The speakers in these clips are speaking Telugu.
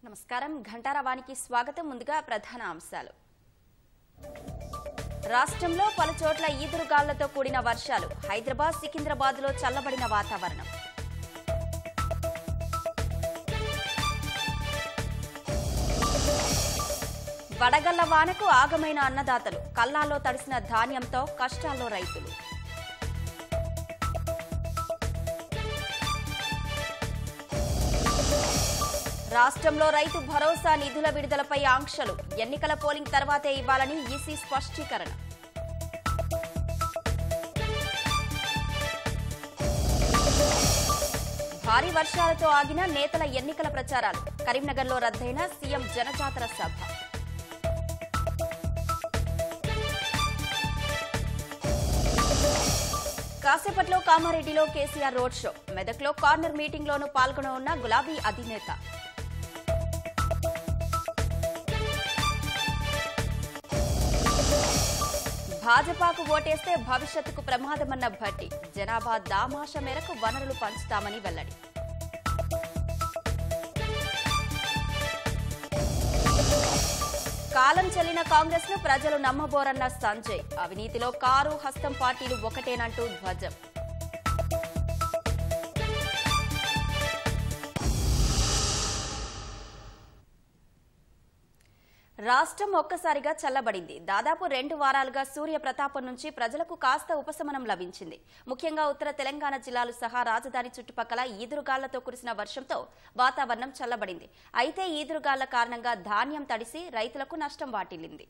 నమస్కారం ఘంటారవానికి స్వాగతం ముందుగా ప్రధాన అంశాలు రాష్ట్రంలో పలు చోట్ల ఈదురుగాళ్లతో కూడిన వర్షాలు హైదరాబాద్ సికింద్రాబాద్ లో చల్లబడిన వాతావరణం వడగళ్ల వానకు ఆగమైన అన్నదాతలు కల్లాల్లో తడిసిన ధాన్యంతో కష్టాల్లో రైతులు రాష్ట్రంలో రైతు భరోసా నిధుల విడుదలపై ఆంక్షలు ఎన్నికల పోలింగ్ తర్వాతే ఇవ్వాలని ఈసీ స్పష్టీకరణ భారీ వర్షాలతో ఆగిన నేతల ఎన్నికల ప్రచారాలు కరీంనగర్లో రద్దయిన సీఎం జనజాతర సభ కాసేపట్లో కామారెడ్డిలో కేసీఆర్ రోడ్ షో మెదక్లో కార్నర్ మీటింగ్లోనూ పాల్గొననున్న గులాబీ అధినేత భాజపాకు ఓటేస్తే భవిష్యత్తుకు ప్రమాదమన్న భట్టి జనాభా దామాష మేరకు వనరులు పంచుతామని వెల్లడి కాలం చెల్లిన కాంగ్రెస్ ను ప్రజలు నమ్మబోరన్న సంజయ్ అవినీతిలో కారు హస్తం పార్టీలు ఒకటేనంటూ ధ్వజం రాష్ట్రం ఒక్కసారిగా చల్లబడింది దాదాపు రెండు వారాలుగా సూర్య ప్రతాపం నుంచి ప్రజలకు కాస్త ఉపశమనం లభించింది ముఖ్యంగా ఉత్తర తెలంగాణ జిల్లాలు సహా రాజధాని చుట్టుపక్కల ఈదురుగాళ్లతో కురిసిన వర్షంతో వాతావరణం చల్లబడింది అయితే ఈదురుగాళ్ల కారణంగా ధాన్యం తడిసి రైతులకు నష్టం వాటిల్లింది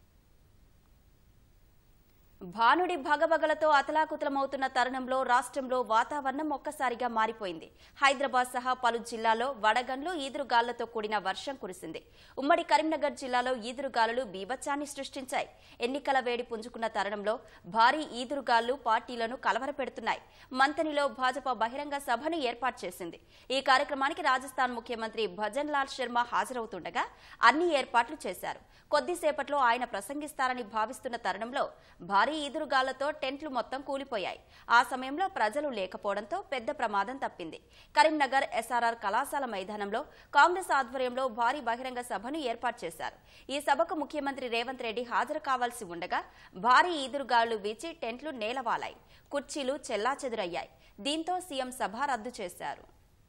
భానుడి భగభగలతో అతలాకుతలమవుతున్న తరుణంలో రాష్ట్రంలో వాతావరణం ఒక్కసారిగా మారిపోయింది హైదరాబాద్ సహా పలు జిల్లాల్లో వడగండ్లు ఈదురుగాళ్లతో కూడిన వర్షం కురిసింది ఉమ్మడి కరీంనగర్ జిల్లాలో ఈదురుగాలులు బీభత్సాన్ని సృష్టించాయి ఎన్నికల వేడి పుంజుకున్న తరుణంలో భారీ ఈదురుగాళ్లు పార్టీలను కలవరపెడుతున్నాయి మంతనిలో భాజపా బహిరంగ సభను ఏర్పాటు చేసింది ఈ కార్యక్రమానికి రాజస్థాన్ ముఖ్యమంత్రి భజన్ లాల్ శర్మ హాజరవుతుండగా అన్ని ఏర్పాట్లు చేశారు కొద్దిసేపట్లో ఆయన ప్రసంగిస్తారని భావిస్తున్న తరుణంలో భారీ ఈదురుగాళ్లతో టెంట్లు మొత్తం కూలిపోయాయి ఆ సమయంలో ప్రజలు లేకపోవడంతో పెద్ద ప్రమాదం తప్పింది కరీంనగర్ ఎస్ఆర్ఆర్ కళాశాల మైదానంలో కాంగ్రెస్ ఆధ్వర్యంలో భారీ బహిరంగ సభను ఏర్పాటు చేశారు ఈ సభకు ముఖ్యమంత్రి రేవంత్ రెడ్డి హాజరు కావాల్సి ఉండగా భారీ ఈదురుగాళ్లు వీచి టెంట్లు నేలవాలాయి కుర్చీలు చెల్లాచెదురయ్యాయి దీంతో సీఎం సభ రద్దు చేశారు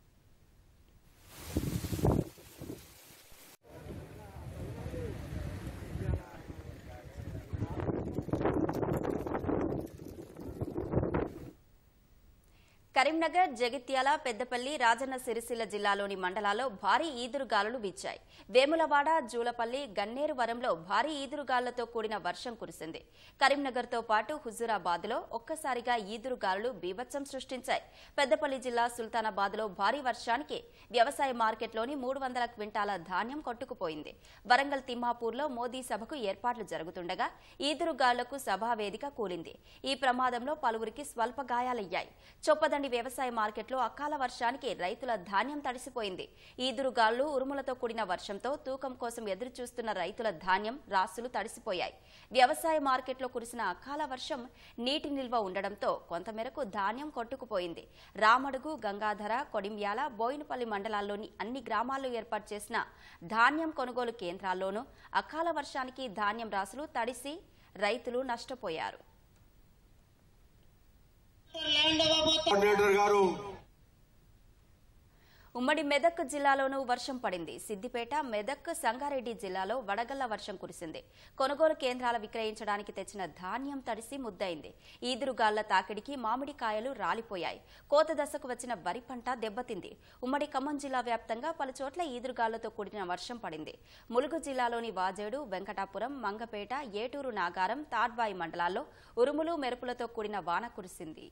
కరీంనగర్ జగిత్యాల పెద్దపల్లి రాజన్న సిరిసిల్ల జిల్లాలోని మండలాల్లో భారీ ఈదురుగాలులు వీచాయి వేములవాడ జూలపల్లి గన్నేరువరంలో భారీ ఈదురుగాలులతో కూడిన వర్షం కురిసింది కరీంనగర్తో పాటు హుజూరాబాద్లో ఒక్కసారిగా ఈదురుగాలులు బీభత్సం సృష్టించాయి పెద్దపల్లి జిల్లా సుల్తానాబాద్లో భారీ వర్షానికి వ్యవసాయ మార్కెట్లోని మూడు వందల క్వింటాల ధాన్యం కొట్టుకుపోయింది వరంగల్ తిమ్మాపూర్లో మోదీ సభకు ఏర్పాట్లు జరుగుతుండగా ఈదురుగాలులకు సభా వేదిక కూలింది ఈ ప్రమాదంలో పలువురికి స్వల్ప గాయాలయ్యాయి చొప్పదండి వ్యవసాయ మార్కెట్లో అకాల వర్షానికి రైతుల ధాన్యం తడిసిపోయింది ఈదురుగాళ్లు ఉరుములతో కూడిన వర్షంతో తూకం కోసం ఎదురు చూస్తున్న రైతుల ధాన్యం రాసులు తడిసిపోయాయి వ్యవసాయ మార్కెట్లో కురిసిన అకాల వర్షం నీటి నిల్వ ఉండడంతో కొంతమేరకు ధాన్యం కొట్టుకుపోయింది రామడుగు గంగాధర కొడిమ్యాల బోయినపల్లి మండలాల్లోని అన్ని గ్రామాల్లో ఏర్పాటు చేసిన ధాన్యం కొనుగోలు కేంద్రాల్లోనూ అకాల వర్షానికి ధాన్యం రాసులు తడిసి రైతులు నష్టపోయారు కోఆర్డినేటర్ గారు ఉమ్మడి మెదక్ జిల్లాలోనూ వర్షం పడింది సిద్దిపేట మెదక్ సంగారెడ్డి జిల్లాలో వడగళ్ల వర్షం కురిసింది కొనుగోలు కేంద్రాల విక్రయించడానికి తెచ్చిన ధాన్యం తడిసి ముద్దయింది ఈదురుగాళ్ల తాకిడికి మామిడికాయలు రాలిపోయాయి కోత దశకు వచ్చిన వరి పంట దెబ్బతింది ఉమ్మడి ఖమ్మం జిల్లా వ్యాప్తంగా పలు చోట్ల ఈదురుగాళ్లతో కూడిన వర్షం పడింది ములుగు జిల్లాలోని వాజేడు వెంకటాపురం మంగపేట ఏటూరు నాగారం తాడ్వాయి మండలాల్లో ఉరుములు మెరుపులతో కూడిన వాన కురిసింది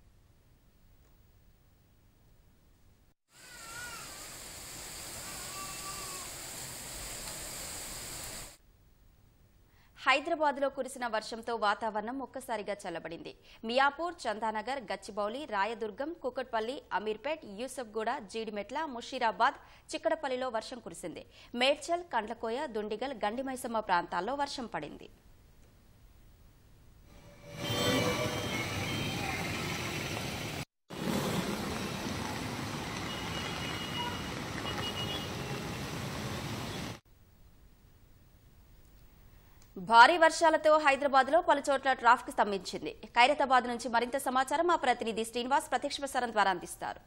హైదరాబాద్ లో కురిసిన వర్షంతో వాతావరణం ఒక్కసారిగా చల్లబడింది మియాపూర్ చందానగర్ గచ్చిబౌలి రాయదుర్గం కుకట్పల్లి అమీర్పేట్ యూసఫ్గూడ జీడిమెట్ల ముషీరాబాద్ చిక్కడపల్లిలో వర్షం కురిసింది మేడ్చల్ కండ్లకోయ దుండిగల్ గండిమైసమ్మ ప్రాంతాల్లో వర్షం పడింది భారీ వర్షాలతో హైదరాబాద్ లో పలు చోట్ల ట్రాఫిక్ స్తంభించింది ఖైరతాబాద్ నుంచి మరింత సమాచారం మా ప్రతినిధి శ్రీనివాస్ ప్రత్యక్ష ప్రసారం ద్వారా అందిస్తారు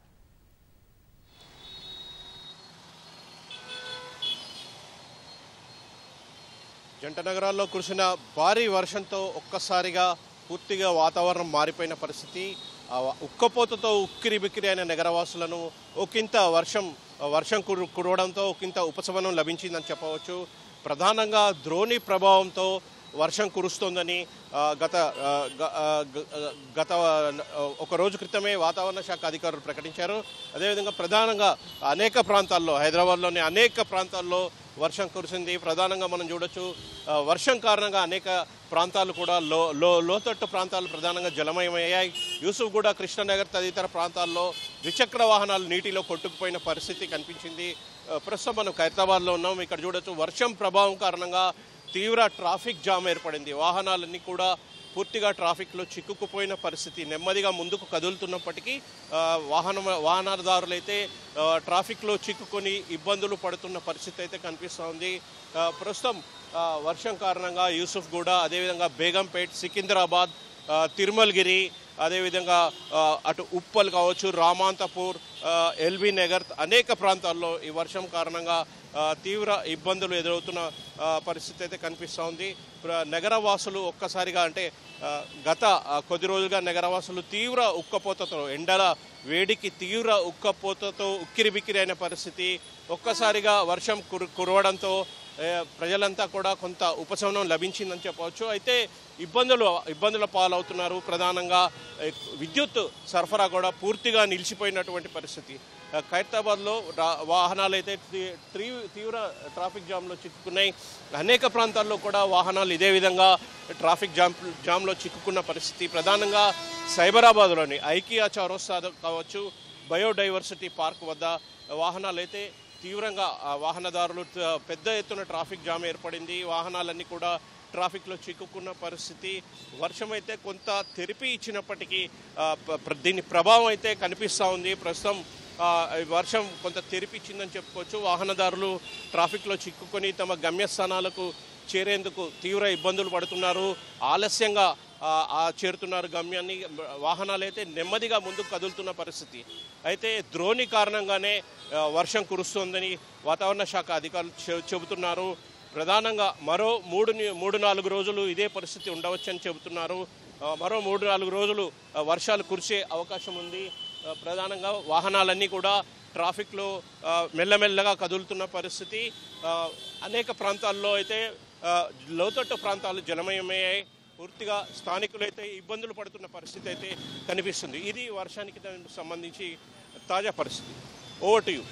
జంట నగరాల్లో కురిసిన భారీ వర్షంతో ఒక్కసారిగా పూర్తిగా వాతావరణం మారిపోయిన పరిస్థితి ఆ వ- ఉక్కపోతతో ఉక్కిరి బిక్కిరి అయిన నగరవాసులను ఒకంత వర్షం వర్షం కురు కురవడంతో ఒకంత ఉపశమనం లభించిందని చెప్పవచ్చు ప్రధానంగా ద్రోణి ప్రభావంతో వర్షం కురుస్తోందని ఆ, గత ఆ, గ- ఆ, గ- ఆ, గత ఆ, ఒక రోజు క్రితమే వాతావరణ శాఖ అధికారులు ప్రకటించారు అదేవిధంగా ప్రధానంగా అనేక ప్రాంతాల్లో హైదరాబాద్లోని అనేక ప్రాంతాల్లో వర్షం కురిసింది ప్రధానంగా మనం చూడొచ్చు ఆ, వర్షం కారణంగా అనేక ప్రాంతాలు కూడా లో లో లోతట్టు ప్రాంతాలు ప్రధానంగా జలమయమయ్యాయి యూసుఫ్ కూడా కృష్ణనగర్ తదితర ప్రాంతాల్లో ద్విచక్ర వాహనాలు నీటిలో కొట్టుకుపోయిన పరిస్థితి కనిపించింది ఆ, ప్రస్తుతం మనం ఖైరతాబాద్లో ఉన్నాం ఇక్కడ చూడొచ్చు వర్షం ప్రభావం కారణంగా తీవ్ర ట్రాఫిక్ జామ్ ఏర్పడింది వాహనాలన్నీ కూడా పూర్తిగా ట్రాఫిక్లో చిక్కుకుపోయిన పరిస్థితి నెమ్మదిగా ముందుకు కదులుతున్నప్పటికీ ఆ, వాహన వాహనదారులైతే ఆ, ట్రాఫిక్లో చిక్కుకొని ఇబ్బందులు పడుతున్న పరిస్థితి అయితే కనిపిస్తూ ఉంది ఆ, ప్రస్తుతం ఆ, వర్షం కారణంగా యూసుఫ్ కూడా అదేవిధంగా బేగంపేట్ సికింద్రాబాద్ ఆ, తిరుమలగిరి అదేవిధంగా ఆ, అటు ఉప్పల్ కావచ్చు రామాంతపూర్ ఆ, ఎల్బీ నగర్ అనేక ప్రాంతాల్లో ఈ వర్షం కారణంగా ఆ, తీవ్ర ఇబ్బందులు ఎదురవుతున్న ఆ, పరిస్థితి అయితే కనిపిస్తూ ఉంది ప్ర- నగరవాసులు ఒక్కసారిగా అంటే ఆ, గత ఆ, కొద్ది రోజులుగా నగరవాసులు తీవ్ర ఉక్కపోతతో ఎండల వేడికి తీవ్ర ఉక్కపోతతో ఉక్కిరిబిక్కిరి అయిన పరిస్థితి ఒక్కసారిగా వర్షం కురు కురవడంతో ఏ, ప్రజలంతా కూడా కొంత ఉపశమనం లభించిందని చెప్పవచ్చు అయితే ఇబ్బందులు ఇబ్బందుల పాలవుతున్నారు ప్రధానంగా ఏ, విద్యుత్ సరఫరా కూడా పూర్తిగా నిలిచిపోయినటువంటి పరిస్థితి ఆ, ఖైరతాబాద్లో రా- వాహనాలు అయితే తీ- తీ- తీవ్ర ట్రాఫిక్ జామ్లో చిక్కుకున్నాయి అనేక ప్రాంతాల్లో కూడా వాహనాలు ఇదే విధంగా ట్రాఫిక్ జామ్ జామ్లో చిక్కుకున్న పరిస్థితి ప్రధానంగా సైబరాబాద్లోని ఐకియా చౌరస్తా కావచ్చు బయోడైవర్సిటీ పార్క్ వద్ద వాహనాలు అయితే తీవ్రంగా ఆ వాహనదారులు త- పెద్ద ఎత్తున ట్రాఫిక్ జామ్ ఏర్పడింది వాహనాలన్నీ కూడా ట్రాఫిక్లో చిక్కుకున్న పరిస్థితి వర్షం అయితే కొంత తెరిపి ఇచ్చినప్పటికీ ఆ, ప- ప్ర- దీని ప్రభావం అయితే కనిపిస్తూ ఉంది ప్రస్తుతం ఆ, ఈ వర్షం కొంత తెరిపిచ్చిందని చెప్పుకోవచ్చు వాహనదారులు ట్రాఫిక్లో చిక్కుకొని తమ గమ్యస్థానాలకు చేరేందుకు తీవ్ర ఇబ్బందులు పడుతున్నారు ఆలస్యంగా ఆ, ఆ చేరుతున్నారు గమ్యాన్ని వాహనాలు అయితే నెమ్మదిగా ముందుకు కదులుతున్న పరిస్థితి అయితే ద్రోణి కారణంగానే ఆ, వర్షం కురుస్తోందని వాతావరణ శాఖ అధికారులు చె- చెబుతున్నారు ప్రధానంగా మరో మూడు ని- మూడు నాలుగు రోజులు ఇదే పరిస్థితి ఉండవచ్చని చెబుతున్నారు ఆ, మరో మూడు నాలుగు రోజులు ఆ, వర్షాలు కురిసే అవకాశం ఉంది ఆ, ప్రధానంగా వాహనాలన్నీ కూడా ట్రాఫిక్లో ఆ, మెల్లమెల్లగా కదులుతున్న పరిస్థితి ఆ, అనేక ప్రాంతాల్లో అయితే ఆ, లోతట్టు ప్రాంతాలు జలమయమయ్యాయి పూర్తిగా స్థానికులైతే ఇబ్బందులు పడుతున్న పరిస్థితి అయితే కనిపిస్తుంది ఇది వర్షానికి దానికి సంబంధించి తాజా పరిస్థితి ఓవర్ టు యూ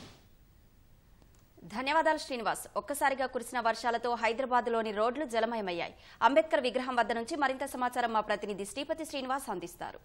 ధన్యవాదాలు శ్రీనివాస్ ఒక్కసారిగా కురిసిన వర్షాలతో హైదరాబాద్ లోని రోడ్లు జలమయమయ్యాయి అంబేద్కర్ విగ్రహం వద్ద నుంచి మరింత సమాచారం మా ప్రతినిధి శ్రీపతి శ్రీనివాస్ అందిస్తారు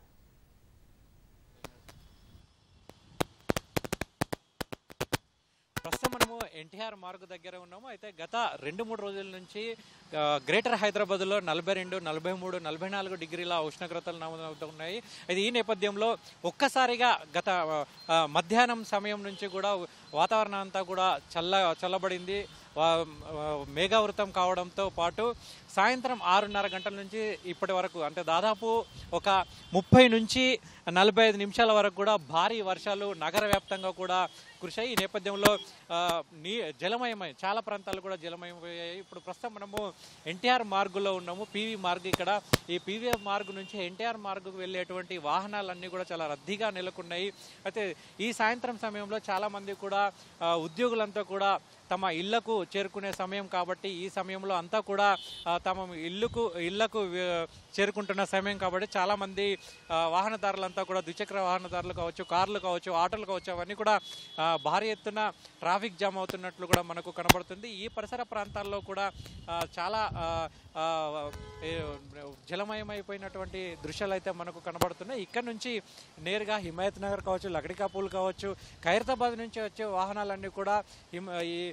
ప్రస్తుతం మనము ఎన్టీఆర్ మార్గ్ దగ్గర ఉన్నాము అయితే గత రెండు మూడు రోజుల నుంచి ఆ, గ్రేటర్ హైదరాబాద్లో నలభై రెండు నలభై మూడు నలభై నాలుగు డిగ్రీల ఉష్ణోగ్రతలు నమోదవుతూ ఉన్నాయి అయితే ఈ నేపథ్యంలో ఒక్కసారిగా గత ఆ, మధ్యాహ్నం సమయం నుంచి కూడా వాతావరణం అంతా కూడా చల్ల చల్లబడింది వా- ఆ, మేఘావృతం కావడంతో పాటు సాయంత్రం ఆరున్నర గంటల నుంచి ఇప్పటి వరకు అంటే దాదాపు ఒక ముప్పై నుంచి నలభై ఐదు నిమిషాల వరకు కూడా భారీ వర్షాలు నగర వ్యాప్తంగా కూడా కురిశాయి ఈ నేపథ్యంలో ఆ, నీ జలమయమై చాలా ప్రాంతాలు కూడా జలమయమయ్యాయి ఇప్పుడు ప్రస్తుతం మనము ఎన్టీఆర్ మార్గులో ఉన్నాము పీవీ మార్గ్ ఇక్కడ ఈ పీవీ మార్గ్ నుంచి ఎన్టీఆర్ మార్గుకు వెళ్ళేటువంటి వాహనాలన్నీ కూడా చాలా రద్దీగా నెలకొన్నాయి అయితే ఈ సాయంత్రం సమయంలో చాలా మంది కూడా ఆ, ఉద్యోగులంతా కూడా తమ ఇళ్లకు చేరుకునే సమయం కాబట్టి ఈ సమయంలో అంతా కూడా ఆ, తమ ఇల్లుకు ఇళ్లకు వే- చేరుకుంటున్న సమయం కాబట్టి చాలా మంది ఆ, వాహనదారులంతా కూడా ద్విచక్ర వాహనదారులు కావచ్చు కార్లు కావచ్చు ఆటోలు కావచ్చు అవన్నీ కూడా ఆ, భారీ ఎత్తున ట్రాఫిక్ జామ్ అవుతున్నట్లు కూడా మనకు కనబడుతుంది ఈ పరిసర ప్రాంతాల్లో కూడా ఆ, చాలా ఆ, ఆ, ఏ, జలమయమైపోయినటువంటి దృశ్యాలు అయితే మనకు కనబడుతున్నాయి ఇక్కడ నుంచి నేరుగా హిమాయత్ నగర్ కావచ్చు లగడికాపూల్ కావచ్చు ఖైరతాబాద్ నుంచి వచ్చే వాహనాలన్నీ కూడా హిమ- ఈ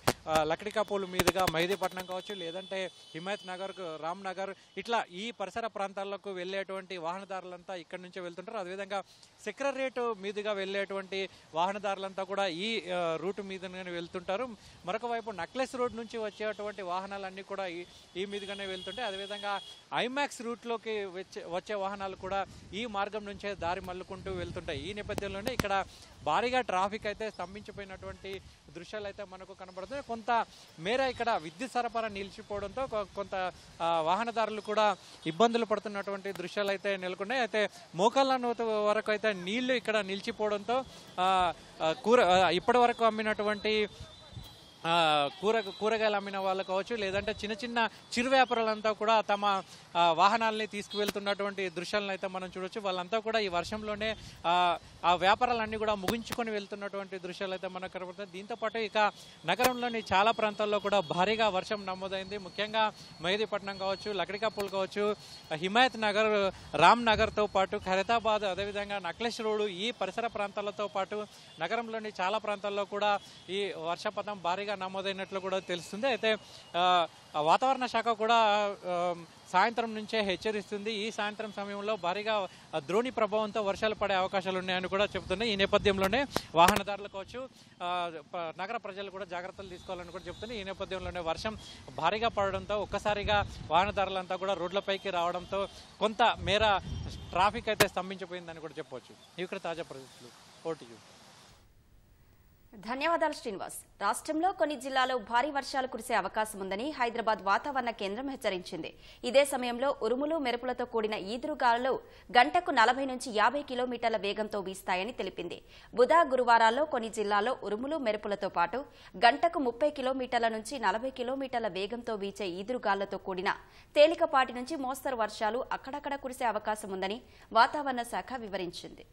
ఆ, లక్డికాపూల్ మీదుగా మెహదీపట్నం కావచ్చు లేదంటే హిమాయత్ నగర్ రామ్ నగర్ ఇట్లా ఈ పరిసర ప్రాంతాలకు వెళ్ళేటువంటి వాహనదారులంతా ఇక్కడ నుంచే వెళ్తుంటారు అదేవిధంగా సెక్రటరేట్ మీదుగా వెళ్ళేటువంటి వాహనదారులంతా కూడా ఈ ఆ, రూట్ మీదనే వెళ్తుంటారు మరొక వైపు నక్లెస్ రోడ్ నుంచి వచ్చేటువంటి వాహనాలన్నీ కూడా ఈ ఈ మీదుగానే వెళ్తుంటాయి అదేవిధంగా ఐమాక్స్ రూట్లోకి వచ్చే వచ్చే వాహనాలు కూడా ఈ మార్గం నుంచే దారి మల్లుకుంటూ వెళ్తుంటాయి ఈ నేపథ్యంలోనే ఇక్కడ భారీగా ట్రాఫిక్ అయితే స్తంభించిపోయినటువంటి దృశ్యాలు అయితే మనకు కనబడుతున్నాయి కొంత మేర ఇక్కడ విద్యుత్ సరఫరా నిలిచిపోవడంతో కొ- కొంత ఆ, వాహనదారులు కూడా ఇబ్బందులు పడుతున్నటువంటి దృశ్యాలు అయితే నెలకొన్నాయి అయితే మోకాళ్ళ నూత వరకు అయితే నీళ్లు ఇక్కడ నిలిచిపోవడంతో ఆ, ఆ, కూర ఆ, ఇప్పటి వరకు అమ్మినటువంటి ఆ, కూర కూరగాయలు అమ్మిన వాళ్ళు కావచ్చు లేదంటే చిన్న చిన్న చిరు వ్యాపారులంతా కూడా తమ ఆ, వాహనాల్ని తీసుకువెళ్తున్నటువంటి దృశ్యాలను అయితే మనం చూడొచ్చు వాళ్ళంతా కూడా ఈ వర్షంలోనే ఆ, ఆ వ్యాపారాలన్నీ కూడా ముగించుకొని వెళ్తున్నటువంటి దృశ్యాలు అయితే మనకు కనబడుతుంది దీంతో పాటు ఇక నగరంలోని చాలా ప్రాంతాల్లో కూడా భారీగా వర్షం నమోదైంది ముఖ్యంగా మెహదీపట్నం కావచ్చు లకడికాపూల్ కావచ్చు హిమాయత్ నగర్ రామ్ నగర్తో పాటు ఖైరతాబాద్ అదేవిధంగా నక్లెస్ రోడ్డు ఈ పరిసర ప్రాంతాలతో పాటు నగరంలోని చాలా ప్రాంతాల్లో కూడా ఈ వర్షపాతం భారీగా నమోదైనట్లు కూడా తెలుస్తుంది అయితే ఆ, ఆ వాతావరణ శాఖ కూడా ఆ, సాయంత్రం నుంచే హెచ్చరిస్తుంది ఈ సాయంత్రం సమయంలో భారీగా ఆ, ద్రోణి ప్రభావంతో వర్షాలు పడే అవకాశాలు ఉన్నాయని కూడా చెబుతున్నాయి ఈ నేపథ్యంలోనే వాహనదారులు కావచ్చు ఆ, ప- నగర ప్రజలు కూడా జాగ్రత్తలు తీసుకోవాలని కూడా చెప్తున్నాయి ఈ నేపథ్యంలోనే వర్షం భారీగా పడడంతో ఒక్కసారిగా వాహనదారులంతా కూడా రోడ్లపైకి రావడంతో కొంత మేర ట్రాఫిక్ అయితే స్తంభించిపోయిందని కూడా చెప్పవచ్చు ఇక్కడ తాజా పరిస్థితులు ఓటీయూ ధన్యవాదాలు శ్రీనివాస్ రాష్ట్రంలో కొన్ని జిల్లాల్లో భారీ వర్షాలు కురిసే అవకాశం ఉందని హైదరాబాద్ వాతావరణ కేంద్రం హెచ్చరించింది ఇదే సమయంలో ఉరుములు మెరుపులతో కూడిన ఈదురుగాలులు గంటకు నలభై నుంచి యాభై కిలోమీటర్ల వేగంతో వీస్తాయని తెలిపింది బుధ గురువారాల్లో కొన్ని జిల్లాల్లో ఉరుములు మెరుపులతో పాటు గంటకు ముప్పై కిలోమీటర్ల నుంచి నలభై కిలోమీటర్ల వేగంతో వీచే ఈదురుగాలులతో కూడిన తేలికపాటి నుంచి మోస్తరు వర్షాలు అక్కడక్కడ కురిసే అవకాశం ఉందని వాతావరణ శాఖ వివరించింది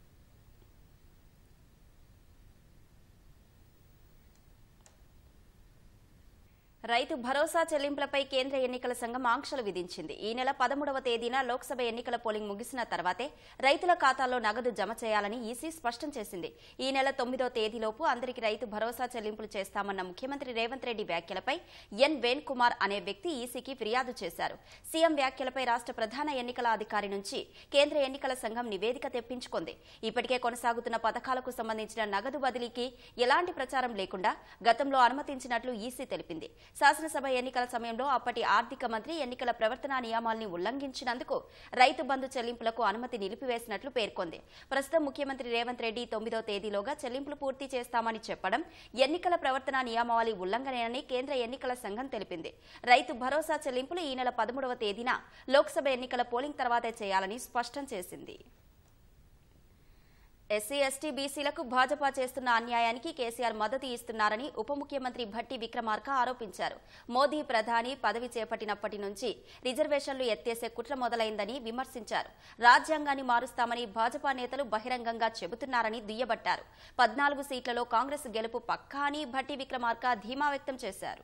రైతు భరోసా చెల్లింపులపై కేంద్ర ఎన్నికల సంఘం ఆంక్షలు విధించింది ఈ నెల పదమూడవ తేదీన లోక్సభ ఎన్నికల పోలింగ్ ముగిసిన తర్వాతే రైతుల ఖాతాల్లో నగదు జమ చేయాలని ఈసీ స్పష్టం చేసింది ఈ నెల తొమ్మిదో తేదీలోపు అందరికీ రైతు భరోసా చెల్లింపులు చేస్తామన్న ముఖ్యమంత్రి రేవంత్ రెడ్డి వ్యాఖ్యలపై ఎన్ వేణ్ కుమార్ అనే వ్యక్తి ఈసీకి ఫిర్యాదు చేశారు సీఎం వ్యాఖ్యలపై రాష్ట్ర ప్రధాన ఎన్నికల అధికారి నుంచి కేంద్ర ఎన్నికల సంఘం నివేదిక తెప్పించుకుంది ఇప్పటికే కొనసాగుతున్న పథకాలకు సంబంధించిన నగదు బదిలీకి ఎలాంటి ప్రచారం లేకుండా గతంలో అనుమతించినట్లు ఈసీ తెలిపింది శాసనసభ ఎన్నికల సమయంలో అప్పటి ఆర్థిక మంత్రి ఎన్నికల ప్రవర్తనా నియమాల్ని ఉల్లంఘించినందుకు రైతు బంధు చెల్లింపులకు అనుమతి నిలిపివేసినట్లు పేర్కొంది ప్రస్తుతం ముఖ్యమంత్రి రేవంత్ రెడ్డి తొమ్మిదో తేదీలోగా చెల్లింపులు పూర్తి చేస్తామని చెప్పడం ఎన్నికల ప్రవర్తనా నియమావళి ఉల్లంఘనేనని కేంద్ర ఎన్నికల సంఘం తెలిపింది రైతు భరోసా చెల్లింపులు ఈ నెల పదమూడవ తేదీన లోక్సభ ఎన్నికల పోలింగ్ తర్వాతే చేయాలని స్పష్టం చేసింది ఎస్సీ ఎస్టీ బీసీలకు భాజపా చేస్తున్న అన్యాయానికి కేసీఆర్ మద్దతు ఇస్తున్నారని ఉప ముఖ్యమంత్రి భట్టి విక్రమార్క ఆరోపించారు మోదీ ప్రధాని పదవి చేపట్టినప్పటి నుంచి రిజర్వేషన్లు ఎత్తేసే కుట్ర మొదలైందని విమర్శించారు రాజ్యాంగాన్ని మారుస్తామని భాజపా నేతలు బహిరంగంగా చెబుతున్నారని దుయ్యబట్టారు పద్నాలుగు సీట్లలో కాంగ్రెస్ గెలుపు పక్కా అని భట్టి విక్రమార్క ధీమా వ్యక్తం చేశారు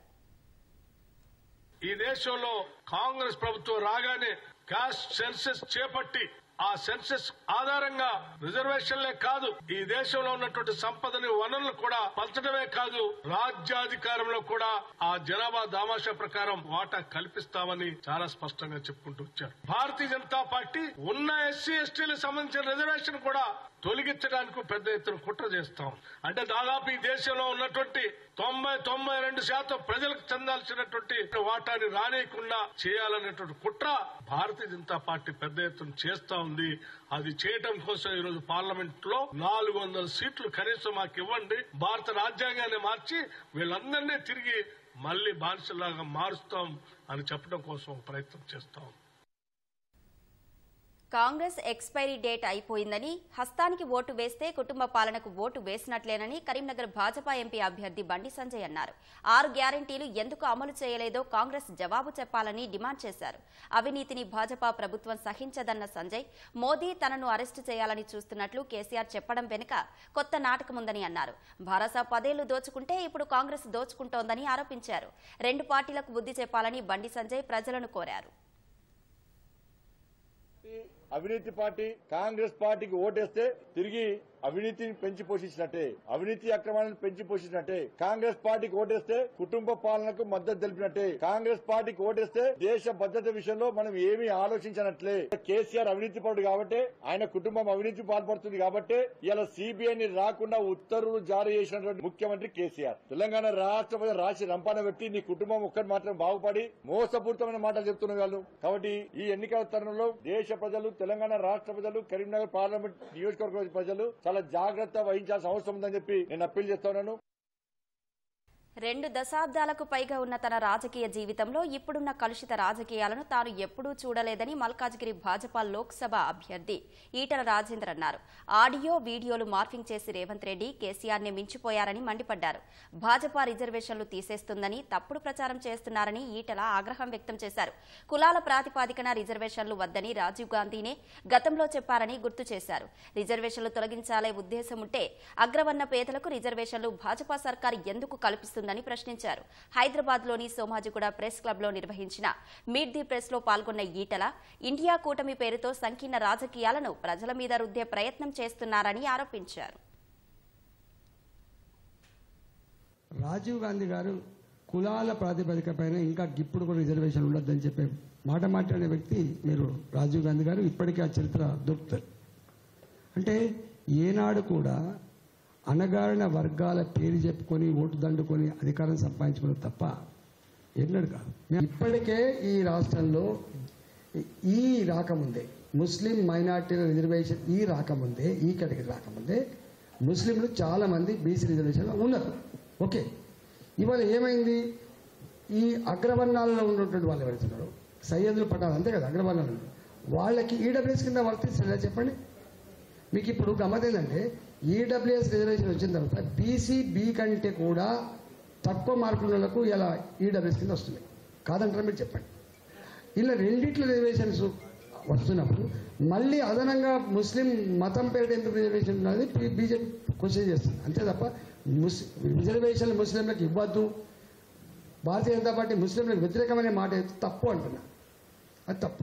ఈ దేశంలో కాంగ్రెస్ ప్రభుత్వం రాగానే క్యాస్ట్ సెన్సెస్ చేపట్టి ఆ సెన్సెస్ ఆధారంగా రిజర్వేషన్లే కాదు ఈ దేశంలో ఉన్నటువంటి సంపదని వనరులు కూడా పంచడమే కాదు రాజ్యాధికారంలో కూడా ఆ జనాభా దామాషా ప్రకారం వాటా కల్పిస్తామని చాలా స్పష్టంగా చెప్పుకుంటూ వచ్చారు భారతీయ జనతా పార్టీ ఉన్న ఎస్సీ ఎస్టీలకు సంబంధించిన రిజర్వేషన్ కూడా తొలగించడానికి పెద్ద ఎత్తున కుట్ర చేస్తాం అంటే దాదాపు ఈ దేశంలో ఉన్నటువంటి తొంభై తొంభై రెండు శాతం ప్రజలకు చెందాల్సినటువంటి వాటాని రానియకుండా చేయాలనేటువంటి కుట్ర భారతీయ జనతా పార్టీ పెద్ద ఎత్తున చేస్తా ఉంది అది చేయడం కోసం ఈ రోజు పార్లమెంట్ లో నాలుగు వందల సీట్లు కనీసం మాకు ఇవ్వండి భారత రాజ్యాంగాన్ని మార్చి వీళ్ళందరినీ తిరిగి మళ్లీ బానిసలాగా మారుస్తాం అని చెప్పడం కోసం ఒక ప్రయత్నం చేస్తాం కాంగ్రెస్ ఎక్స్పైరీ డేట్ అయిపోయిందని హస్తానికి ఓటు వేస్తే కుటుంబ పాలనకు ఓటు వేసినట్లేనని కరీంనగర్ భాజపా ఎంపీ అభ్యర్థి బండి సంజయ్ అన్నారు ఆరు గ్యారంటీలు ఎందుకు అమలు చేయలేదో కాంగ్రెస్ జవాబు చెప్పాలని డిమాండ్ చేశారు అవినీతిని భాజపా ప్రభుత్వం సహించదన్న సంజయ్ మోదీ తనను అరెస్టు చేయాలని చూస్తున్నట్లు కేసీఆర్ చెప్పడం వెనుక కొత్త నాటకముందని అన్నారు భారస పదేళ్లు దోచుకుంటే ఇప్పుడు కాంగ్రెస్ దోచుకుంటోందని ఆరోపించారు రెండు పార్టీలకు బుద్ధి చెప్పాలని బండి సంజయ్ ప్రజలను కోరారు అవినీతి పార్టీ కాంగ్రెస్ పార్టీకి ఓటేస్తే తిరిగి అవినీతిని పెంచి పోషించినట్టే అవినీతి అక్రమాలను పెంచి పోషించినట్టే కాంగ్రెస్ పార్టీకి ఓటేస్తే కుటుంబ పాలనకు మద్దతు తెలిపినట్టే కాంగ్రెస్ పార్టీకి ఓటేస్తే దేశ భద్రత విషయంలో మనం ఏమీ ఆలోచించనట్లే కేసీఆర్ అవినీతి పరుడు కాబట్టి ఆయన కుటుంబం అవినీతి పాల్పడుతుంది కాబట్టి ఇలా సిబిఐ ని రాకుండా ఉత్తర్వులు జారీ చేసినటువంటి ముఖ్యమంత్రి కేసీఆర్ తెలంగాణ రాష్ట్ర ప్రజలు రాసి రంపాన పెట్టి నీ కుటుంబం ఒక్కటి మాత్రం బాగుపడి మోసపూరితమైన మాటలు చెప్తున్న వాళ్ళు కాబట్టి ఈ ఎన్నికల తరుణంలో దేశ ప్రజలు తెలంగాణ రాష్ట్ర ప్రజలు కరీంనగర్ పార్లమెంట్ నియోజకవర్గ ప్రజలు చాలా జాగ్రత్త వహించాల్సిన అవసరం ఉందని చెప్పి నేను అప్పీల్ చేస్తున్నాను రెండు దశాబ్దాలకు పైగా ఉన్న తన రాజకీయ జీవితంలో ఇప్పుడున్న కలుషిత రాజకీయాలను తాను ఎప్పుడూ చూడలేదని మల్కాజ్గిరి భాజపా లోక్సభ అభ్యర్థి ఈటల రాజేందర్ అన్నారు ఆడియో వీడియోలు మార్ఫింగ్ చేసి రేవంత్ రెడ్డి కేసీఆర్ ని మించిపోయారని మండిపడ్డారు భాజపా రిజర్వేషన్లు తీసేస్తుందని తప్పుడు ప్రచారం చేస్తున్నారని ఈటల ఆగ్రహం వ్యక్తం చేశారు కులాల ప్రాతిపాదికన రిజర్వేషన్లు వద్దని రాజీవ్ గాంధీనే గతంలో చెప్పారని గుర్తు చేశారు రిజర్వేషన్లు తొలగించాలే ఉద్దేశం ఉంటే అగ్రవర్ణ పేదలకు రిజర్వేషన్లు భాజపా సర్కార్ ఎందుకు కల్పిస్తుందని ప్రశ్నించారు హైదరాబాద్ లోని సోమాజిగూడ ప్రెస్ క్లబ్ లో నిర్వహించిన మీట్ ది ప్రెస్ లో పాల్గొన్న ఈటల ఇండియా కూటమి పేరుతో సంకీర్ణ రాజకీయాలను ప్రజల మీద రుద్దే ప్రయత్నం చేస్తున్నారని ఆరోపించారు రాజీవ్ గాంధీ గారు కులాల ప్రాతిపదిక పైన ఇంకా ఇప్పుడు కూడా రిజర్వేషన్ ఉండొద్దని చెప్పే మాట మాట్లాడే వ్యక్తి మీరు రాజీవ్ గాంధీ గారు ఇప్పటికీ ఆ చరిత్ర దొరుకుతుంది అంటే ఏనాడు కూడా అణగారిన వర్గాల పేరు చెప్పుకొని ఓటు దండుకొని అధికారం సంపాదించుకుని తప్ప ఎన్నడు కాదు మేము ఇప్పటికే ఈ రాష్ట్రంలో ఈ రాకముందే ముస్లిం మైనార్టీల రిజర్వేషన్ ఈ రాకముందే ఈ కేటగిరీ రాకముందే ముస్లింలు చాలా మంది బీసీ రిజర్వేషన్లో ఉన్నారు ఓకే ఇవాళ ఏమైంది ఈ అగ్రవర్ణాలలో ఉన్నటువంటి వాళ్ళు ఎవరైతున్నారో సయ్యదులు పట్టాలి అంతే కదా అగ్రవర్ణాలు ఉన్నారు. వాళ్ళకి ఈడబ్ల్యూఎస్ కింద వర్తిస్తుందా చెప్పండి మీకు ఇప్పుడు గమ్మత్ ఏంటంటే ఈడబ్ల్యూఎస్ రిజర్వేషన్ వచ్చిన తర్వాత బీసీ బీ కంటే కూడా తక్కువ మార్కుల వాళ్ళకు ఇలా ఈడబ్ల్యూఎస్ కింద వస్తుంది కాదంటారా మీరు చెప్పండి ఇలా రెండిట్లో రిజర్వేషన్స్ వస్తున్నప్పుడు మళ్ళీ అదనంగా ముస్లిం మతం పేరిట ఎందుకు రిజర్వేషన్ ఉన్నది బీజేపీ క్వశ్చన్ చేస్తుంది అంతే తప్ప ముస్ రిజర్వేషన్లు ముస్లింలకు ఇవ్వద్దు భారతీయ జనతా పార్టీ ముస్లింలకు వ్యతిరేకమైన మాట అయితే తప్పు అంటున్నా అది తప్పు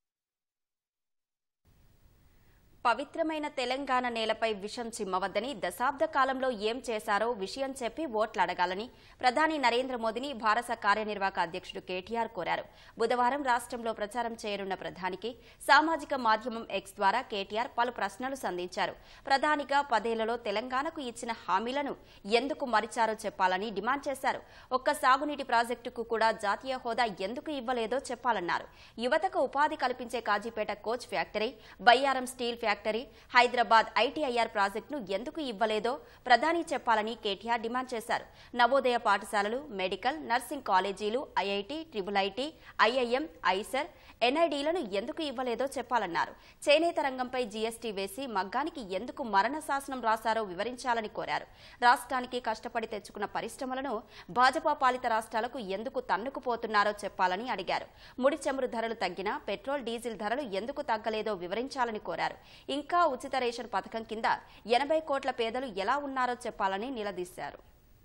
పవిత్రమైన తెలంగాణ నేలపై విషం చిమ్మవద్దని దశాబ్ద కాలంలో ఏం చేశారో విషయం చెప్పి ఓట్లు అడగాలని ప్రధాని నరేంద్ర మోదీని భారత కార్యనిర్వాహక అధ్యక్షుడు కేటీఆర్ కోరారు బుధవారం రాష్ట్రంలో ప్రచారం చేయనున్న ప్రధానికి సామాజిక మాధ్యమం ఎక్స్ ద్వారా కేటీఆర్ పలు ప్రశ్నలు సంధించారు ప్రధానిగా పదేళ్లలో తెలంగాణకు ఇచ్చిన హామీలను ఎందుకు మరిచారో చెప్పాలని డిమాండ్ చేశారు ఒక్క సాగునీటి ప్రాజెక్టుకు కూడా జాతీయ హోదా ఎందుకు ఇవ్వలేదో చెప్పాలన్నారు యువతకు ఉపాధి కల్పించే Kazipet coach factory Bayyaram steel factory Hyderabad ITIR ప్రాజెక్టును ఎందుకు ఇవ్వలేదో ప్రధాని చెప్పాలని కేటీఆర్ డిమాండ్ చేశారు నవోదయ పాఠశాలలు మెడికల్ నర్సింగ్ కాలేజీలు IIT triple IT IIM IISER ఎన్ఐడీలను ఎందుకు ఇవ్వలేదో చెప్పాలన్నారు చేనేత రంగంపై జీఎస్టీ వేసి మగ్గానికి ఎందుకు మరణ శాసనం రాశారో వివరించాలని కోరారు రాష్ట్రానికి కష్టపడి తెచ్చుకున్న పరిశ్రమలను భాజపా పాలిత రాష్ట్రాలకు ఎందుకు తన్నుకుపోతున్నారో చెప్పాలని అడిగారు ముడి చమురు ధరలు తగ్గినా పెట్రోల్ డీజిల్ ధరలు ఎందుకు తగ్గలేదో వివరించాలని కోరారు ఇంకా ఉచిత రేషన్ పథకం కింద ఎనభై కోట్ల పేదలు ఎలా ఉన్నారో చెప్పాలని నిలదీశారు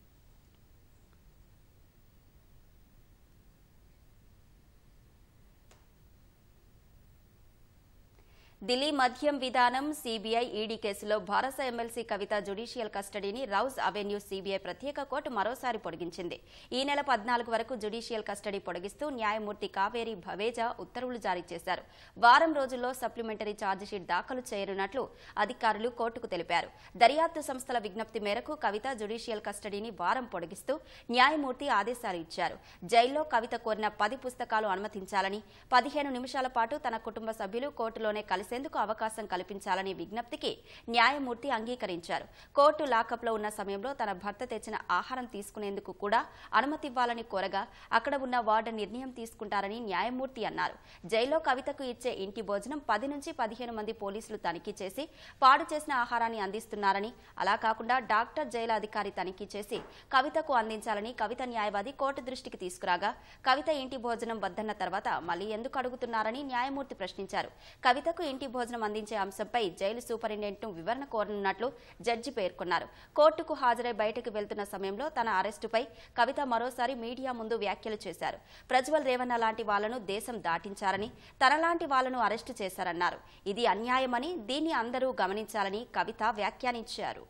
ఢిల్లీ మద్యం విధానం సీబీఐ ఈడీ కేసులో భారత ఎమ్మెల్సీ కవిత జ్యుడిషియల్ కస్టడీని రౌజ్ అవెన్యూ సీబీఐ ప్రత్యేక కోర్టు మరోసారి పొడిగించింది ఈ నెల పద్నాలుగు వరకు జ్యుడిషియల్ కస్టడీ పొడిగిస్తూ న్యాయమూర్తి కావేరి భవేజా ఉత్తర్వులు జారీ చేశారు వారం రోజుల్లో సప్లిమెంటరీ ఛార్జిషీట్ దాఖలు చేయనున్నట్లు అధికారులు కోర్టుకు తెలిపారు దర్యాప్తు సంస్థల విజ్ఞప్తి మేరకు కవిత జ్యుడిషియల్ కస్టడీని వారం పొడిగిస్తూ న్యాయమూర్తి ఆదేశాలు ఇచ్చారు జైల్లో కవిత కోరిన పది పుస్తకాలు అనుమతించాలని పదిహేను నిమిషాల పాటు తన కుటుంబ సభ్యులు కోర్టులోనే కలిసేందుకు అవకాశం కల్పించాలని విజ్ఞప్తికి న్యాయమూర్తి అంగీకరించారు కోర్టు లాకప్లో ఉన్న సమయంలో తన భర్త తెచ్చిన ఆహారం తీసుకునేందుకు కూడా అనుమతివ్వాలని కోరగా అక్కడ ఉన్న వార్డెన్ నిర్ణయం తీసుకుంటారని న్యాయమూర్తి అన్నారు జైల్లో కవితకు ఇచ్చే ఇంటి భోజనం పది నుంచి పదిహేను మంది పోలీసులు తనిఖీ చేసి పాడు చేసిన ఆహారాన్ని అందిస్తున్నారని అలా కాకుండా డాక్టర్ జైలు అధికారి తనిఖీ చేసి కవితకు అందించాలని కవిత న్యాయవాది కోర్టు దృష్టికి తీసుకురాగా కవిత ఇంటి భోజనం వద్దన్న తర్వాత మళ్ళీ ఎందుకు అడుగుతున్నారని న్యాయమూర్తి ప్రశ్నించారు కవితకు ఇంటి కమ్యూనిటీ భోజనం అందించే అంశంపై జైలు సూపరింటెండెంట్ను వివరణ కోరనున్నట్లు జడ్జి పేర్కొన్నారు కోర్టుకు హాజరై బయటకు వెళ్తున్న సమయంలో తన అరెస్టుపై కవిత మరోసారి మీడియా ముందు వ్యాఖ్యలు చేశారు ప్రజ్వల్ రేవన్న లాంటి వాళ్లను దేశం దాటించారని తనలాంటి వాళ్లను అరెస్టు చేశారన్నారు ఇది అన్యాయమని దీన్ని అందరూ గమనించాలని కవిత వ్యాఖ్యానించారు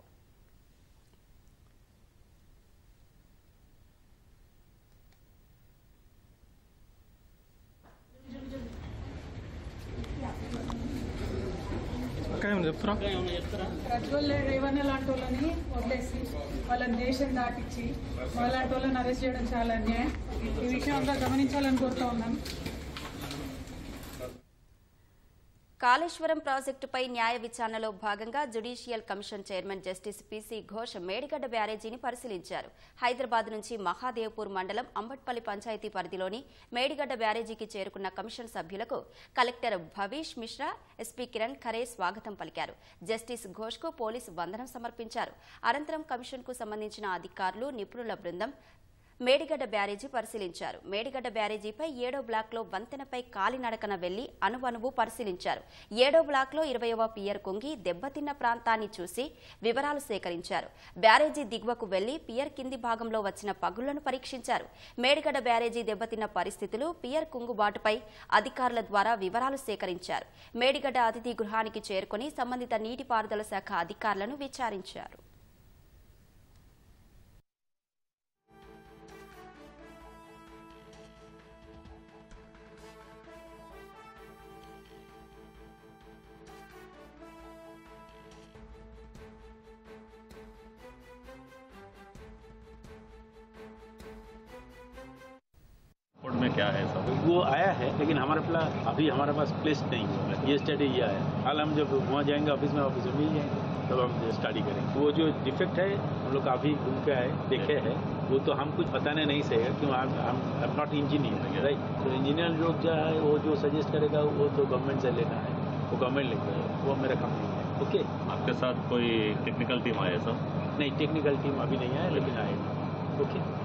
ప్రజ్వల్ రేవన్న లాంటి వాళ్ళని వదిలేసి వాళ్ళని దేశం దాటించి వాళ్ళంటి వాళ్ళని అరెస్ట్ చేయడం చాలా అన్యాయం ఈ విషయం అంతా గమనించాలని కోరుతా ఉన్నాను కాళేశ్వరం ప్రాజెక్టుపై న్యాయ విచారణలో భాగంగా judicial commission chairman justice PC Ghosh Medigadda బ్యారేజీని పరిశీలించారు హైదరాబాద్ నుంచి మహాదేవ్పూర్ మండలం అంబట్పల్లి పంచాయతీ పరిధిలోని మేడిగడ్డ బ్యారేజీకి చేరుకున్న కమిషన్ సభ్యులకు కలెక్టర్ భవీష్ మిశ్రా ఎస్పీ కిరణ్ ఖరే స్వాగతం పలికారు జస్టిస్ ఘోష్కు పోలీసు వందనం సమర్పించారు అనంతరం కమిషన్కు సంబంధించిన అధికారులు నిపుణుల బృందం మేడిగడ్డ బ్యారేజీ పరిశీలించారు మేడిగడ్డ బ్యారేజీపై ఏడో బ్లాక్లో వంతెనపై కాలినడకన వెళ్లి అణువణువు పరిశీలించారు ఏడో బ్లాక్లో ఇరవయవ పియర్ కుంగి దెబ్బతిన్న ప్రాంతాన్ని చూసి వివరాలు సేకరించారు బ్యారేజీ దిగువకు వెళ్లి పియర్ కింది భాగంలో వచ్చిన పగుళ్లను పరీక్షించారు మేడిగడ్డ బ్యారేజీ దెబ్బతిన్న పరిస్థితులు పియర్ కుంగుబాటుపై అధికారుల ద్వారా వివరాలు సేకరించారు మేడిగడ్డ అతిథి గృహానికి చేరుకుని సంబంధిత నీటిపారుదల శాఖ అధికారులను విచారించారు रिपोर्ट में क्या है सब वो आया है लेकिन हमारे पास अभी हमारे पास प्लेस नहीं है ये स्टडी ये आया हाल हम जब वहाँ जाएंगे ऑफिस में ऑफिस में मिल जाएंगे तब हम स्टडी करेंगे वो जो डिफेक्ट है हम लोग अभी घूम के आए देखे हैं वो तो हम कुछ बताने नहीं सकेगा क्यों हम हम नॉट इंजीनियर राइट तो इंजीनियर लोग जो है वो जो सजेस्ट करेगा वो तो गवर्नमेंट से लेना है वो गवर्नमेंट लेगा वो मेरा काम नहीं है ओके आपके साथ कोई टेक्निकल टीम आया सब नहीं टेक्निकल टीम अभी नहीं आया लेकिन आएगा ओके